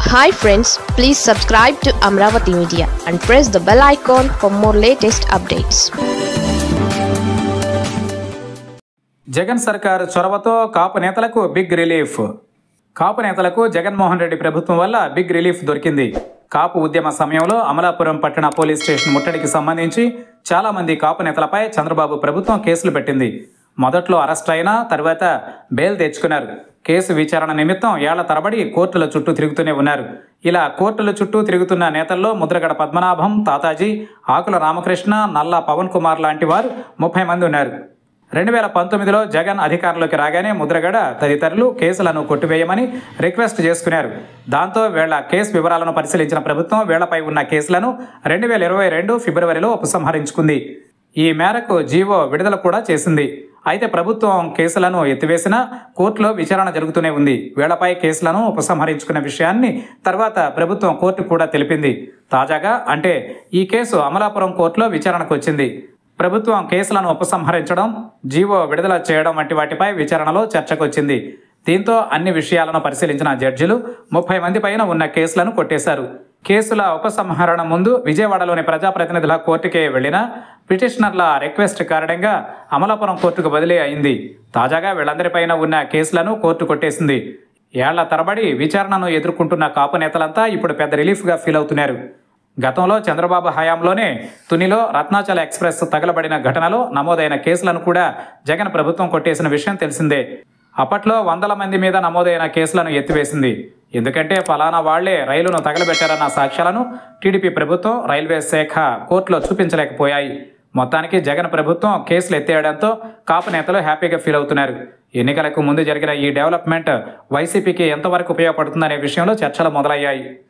hi friends please subscribe to Amaravati media and press the bell icon for more latest updates Jagan సర్కారు చొరవతో కాపు నేతలకు big relief కాపు నేతలకు జగన్మోహన్ రెడ్డి ప్రభుత్వం వల్ల బిగ్ రిలీఫ్ దొరికింది కాపు ఉద్యమ సమయంలో అమలాపురం పట్టణ పోలీస్ స్టేషన్ ముట్టడికి సంబంధించి చాలా మంది కాపు నేతలపై చంద్రబాబు ప్రభుత్వం కేసులు పెట్టింది మొదట్లో అరెస్ట్ అయినా తర్వాత బెయిల్ తెచ్చుకున్నారు కేసు విచారణ నిమిత్తం ఏళ్ల తరబడి కోర్టుల చుట్టూ తిరుగుతూనే ఉన్నారు ఇలా కోర్టుల చుట్టూ తిరుగుతున్న నేతల్లో ముద్రగడ పద్మనాభం తాతాజీ ఆకుల రామకృష్ణ నల్ల పవన్ కుమార్ లాంటి వారు ముప్పై మంది ఉన్నారు రెండు వేల పంతొమ్మిదిలో జగన్ అధికారంలోకి రాగానే ముద్రగడ తదితరులు కేసులను కొట్టివేయమని రిక్వెస్ట్ చేసుకున్నారు దాంతో వీళ్ల కేసు వివరాలను పరిశీలించిన ప్రభుత్వం వీళ్లపై ఉన్న కేసులను రెండు వేల ఇరవై రెండు ఫిబ్రవరిలో ఉపసంహరించుకుంది ఈ మేరకు జీవో విడుదల కూడా చేసింది అయితే ప్రభుత్వం కేసులను ఎత్తివేసినా కోర్టులో విచారణ జరుగుతూనే ఉంది వీళ్లపై కేసులను ఉపసంహరించుకున్న విషయాన్ని తర్వాత ప్రభుత్వం కోర్టు కూడా తెలిపింది తాజాగా అంటే ఈ కేసు అమలాపురం కోర్టులో విచారణకు వచ్చింది ప్రభుత్వం కేసులను ఉపసంహరించడం జీవో విడుదల చేయడం వంటి వాటిపై విచారణలో చర్చకొచ్చింది దీంతో అన్ని విషయాలను పరిశీలించిన జడ్జిలు ముప్పై మంది పైన ఉన్న కేసులను కొట్టేశారు కేసుల ఉపసంహరణ ముందు విజయవాడలోని ప్రజాప్రతినిధుల కోర్టుకే వెళ్లిన పిటిషనర్ల రిక్వెస్ట్ కారణంగా అమలాపురం కోర్టుకు బదిలీ అయింది తాజాగా వీళ్ళందరిపైన ఉన్న కేసులను కోర్టు కొట్టేసింది ఏళ్ల తరబడి విచారణను ఎదుర్కొంటున్న కాపు నేతలంతా ఇప్పుడు పెద్ద రిలీఫ్గా ఫీల్ అవుతున్నారు గతంలో చంద్రబాబు హయాంలోనే తునిలో రత్నాచల ఎక్స్ప్రెస్ తగలబడిన ఘటనలో నమోదైన కేసులను కూడా జగన్ ప్రభుత్వం కొట్టేసిన విషయం తెలిసిందే అప్పట్లో వందల మంది మీద నమోదైన కేసులను ఎత్తివేసింది ఎందుకంటే ఫలానా వాళ్లే రైలును తగలబెట్టారన్న సాక్ష్యాలను టీడీపీ ప్రభుత్వం రైల్వే శాఖ కోర్టులో చూపించలేకపోయాయి మొత్తానికి జగన్ ప్రభుత్వం కేసులు ఎత్తేయడంతో కాపు నేతలు హ్యాపీగా ఫీల్ అవుతున్నారు ఎన్నికలకు ముందు జరిగిన ఈ డెవలప్మెంట్ వైసీపీకి ఎంతవరకు ఉపయోగపడుతుందనే విషయంలో చర్చలు మొదలయ్యాయి